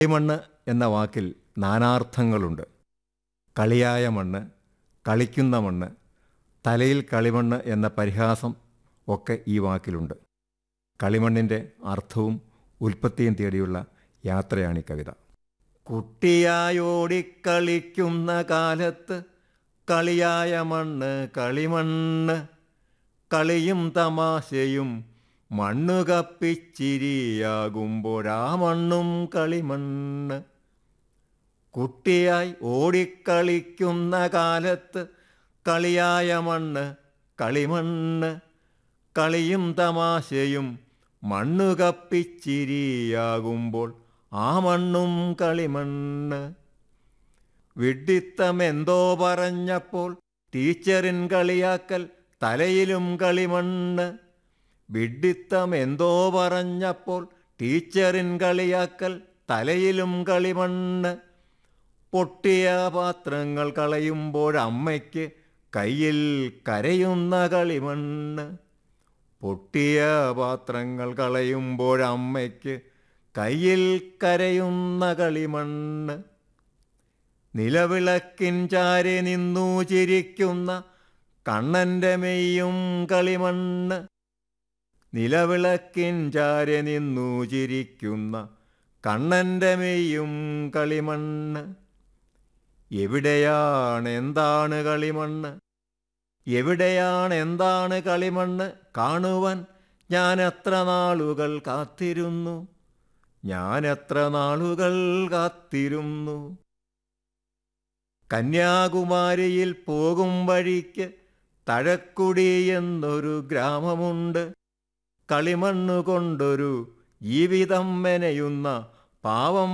കളിമണ്ണ് എന്ന വാക്കിൽ നാനാർത്ഥങ്ങളുണ്ട് കളിയായ മണ്ണ് കളിക്കുന്ന മണ്ണ് തലയിൽ കളിമണ്ണ് എന്ന പരിഹാസം ഒക്കെ ഈ വാക്കിലുണ്ട് കളിമണ്ണിൻ്റെ അർത്ഥവും ഉൽപ്പത്തിയും തേടിയുള്ള യാത്രയാണ് ഈ കവിത കുട്ടിയായോടിക്കളിക്കുന്ന കാലത്ത് കളിയായ മണ്ണ് കളിമണ്ണ് കളിയും തമാശയും മണ്ണു കപ്പിച്ചിരിയാകുമ്പോഴാ മണ്ണും കളിമണ്ണ് കുട്ടിയായി ഓടിക്കളിക്കുന്ന കാലത്ത് കളിയായ മണ്ണ് കളിമണ്ണ് കളിയും തമാശയും മണ്ണു കപ്പിച്ചിരിയാകുമ്പോൾ ആ മണ്ണും കളിമണ്ണ് വിഡ്ഢിത്തമെന്തോ പറഞ്ഞപ്പോൾ ടീച്ചറിൻ കളിയാക്കൽ തലയിലും കളിമണ്ണ് വിഡ്ഢിത്തമെന്തോ പറഞ്ഞപ്പോൾ ടീച്ചറിൻ കളിയാക്കൽ തലയിലും കളിമണ്ണ് പൊട്ടിയ പാത്രങ്ങൾ കളയുമ്പോഴമ്മയ്ക്ക് കയ്യിൽ കരയുന്ന കളിമണ്ണ് പൊട്ടിയ പാത്രങ്ങൾ കളയുമ്പോഴമ്മയ്ക്ക് കയ്യിൽ കരയുന്ന കളിമണ്ണ് നിലവിളക്കിൻ ചാരി നിന്നു ചിരിക്കുന്ന കണ്ണൻ്റെ മെയ്യും കളിമണ്ണ് നിലവിളക്കിൻ ചാരി നിന്നു ചിരിക്കുന്ന കണ്ണൻ്റെ മെയ്യും കളിമണ്ണ് എവിടെയാണ് എന്താണ് കളിമണ്ണ് എവിടെയാണ് എന്താണ് കളിമണ്ണ് കാണുവാൻ ഞാൻ എത്ര നാളുകൾ കാത്തിരുന്നു ഞാൻ എത്ര നാളുകൾ കാത്തിരുന്നു കന്യാകുമാരിയിൽ പോകും വഴിക്ക് തഴക്കുടി എന്നൊരു ഗ്രാമമുണ്ട് കളിമണ്ണു കൊണ്ടൊരു ജീവിതം മെനയുന്ന പാവം